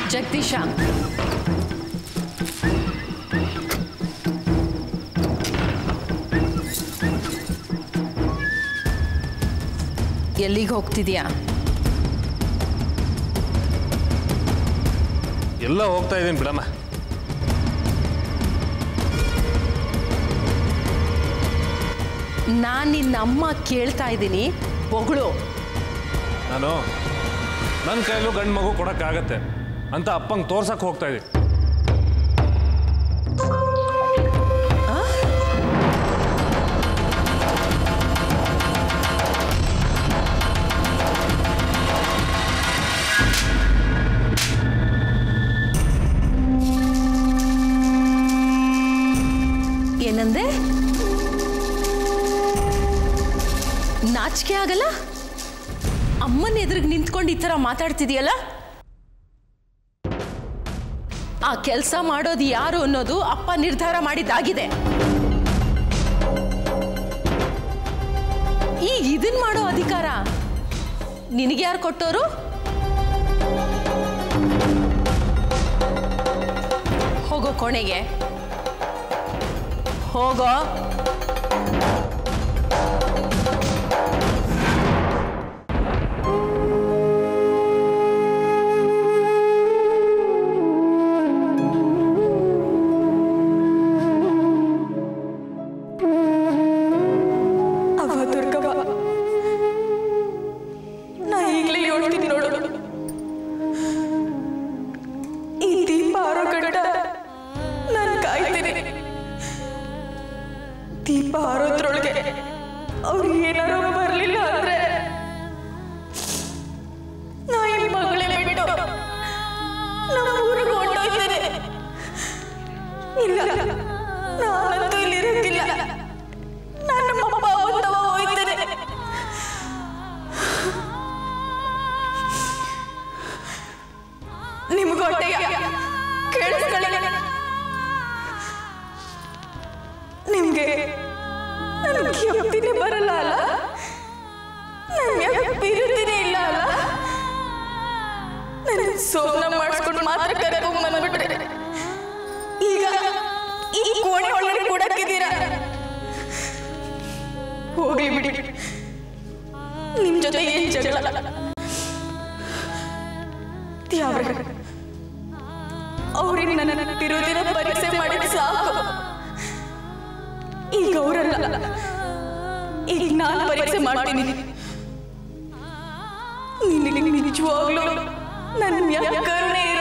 ಜಗದೀಶ ಎಲ್ಲಿಗೆ ಹೋಗ್ತಿದ್ಯಾ ಎಲ್ಲ ಹೋಗ್ತಾ ಇದ್ದೀನಿ ಬಿಡಮ್ಮ ನಾನು ನಿನ್ನ ಅಮ್ಮ ಕೇಳ್ತಾ ಇದ್ದೀನಿ ಹೊಗಳು ನಾನು ನನ್ನ ಕೈಲೂ ಗಂಡು ಮಗು ಕೊಡೋಕ್ಕಾಗತ್ತೆ ಅಂತ ಅಪ್ಪಂಗೆ ತೋರ್ಸಕ್ಕೆ ಹೋಗ್ತಾ ಇದ್ದೀನಿ ಏನಂದೆ ನಾಚಿಕೆ ಆಗಲ್ಲ ಅಮ್ಮನ ಎದುರಿಗೆ ನಿಂತ್ಕೊಂಡು ಈ ಥರ ಮಾತಾಡ್ತಿದೀಯಲ್ಲ ಆ ಕೆಲಸ ಮಾಡೋದು ಯಾರು ಅನ್ನೋದು ಅಪ್ಪ ನಿರ್ಧಾರ ಮಾಡಿದ್ದಾಗಿದೆ ಈಗ ಇದನ್ ಮಾಡೋ ಅಧಿಕಾರ ನಿನಗೆ ಯಾರು ಕೊಟ್ಟೋರು ಹೋಗೋ ಕೋಣೆಗೆ ಹೋಗೋ ಅವ ದುರ್ಗವ್ವ ನಾ ಈಗಲೇ ಹೇಳ್ತೀನಿ ನೋಡು ಈ ದೀಪ ಆರೋ ಗಂಟ ನಾನು ಕಾಯ್ತೀನಿ ದೀಪ ಆರೋದ್ರೊಳಗೆ ಅವ್ರು ಏನಾರು ಬರಲಿಲ್ಲ ಅಂದ್ರೆ ನಾ ಈ ಮಗಳೇ ಬಿಟ್ಟು ನಮ್ಮ ಊರಿಗೆ ಹೊರಟೋಗ್ತೇನೆ ಇಲ್ಲ ನಾನಂತೂ ಇಲ್ಲಿ ಇರೋಕ್ಕಿಲ್ಲ ನಾನು ನಮ್ಮಪ್ಪ ಅವತ್ತವ ಹೋಯ್ತೇನೆ ನಿಮ್ಗೆ ಹೊಟ್ಟೆಯ ಕೇಳಿಸ್ಕೊಳ್ಳಿ ನಿಮ್ಗೆ ನನಗೆ ಎಪ್ತಿನೇ ಬರಲ್ಲ ಅಲ್ಲ ನನಗೆ ಬಿರುದಿನೇ ಇಲ್ಲ ಅಲ್ಲ ನನ್ನ ಸೋಮನ ಮಾಡಿಸ್ಕೊಂಡು ಮಾತ್ರ ಕರ್ಕೊಂಡ್ ಬಂದ್ಬಿಟ್ರೆ ಈಗ ಈ ಕೋಣೆ ಒಳಗಡೆ ಕೂಡಕ್ಕಿದ್ದೀರಾ ಹೋಗ್ಲಿ ಬಿಡಿ ನಿಮ್ ಜೊತೆ ಏನ್ ಜಗಳ ದ್ಯಾವ್ರೆ ಅವ್ರಿಗೆ ನನ್ನ ವಿರೋಧಿನ ಪರೀಕ್ಷೆ ಮಾಡಿದ ಸಾಕು ಈಗ ಅವರಲ್ಲ ಈಗ ನಾನು ಪರೀಕ್ಷೆ ಮಾಡ್ತೀನಿ ನಿನಗೆ ನಿಜವಾಗ್ಲೂ ನನ್ನ ಯಾಕರ್ನೇ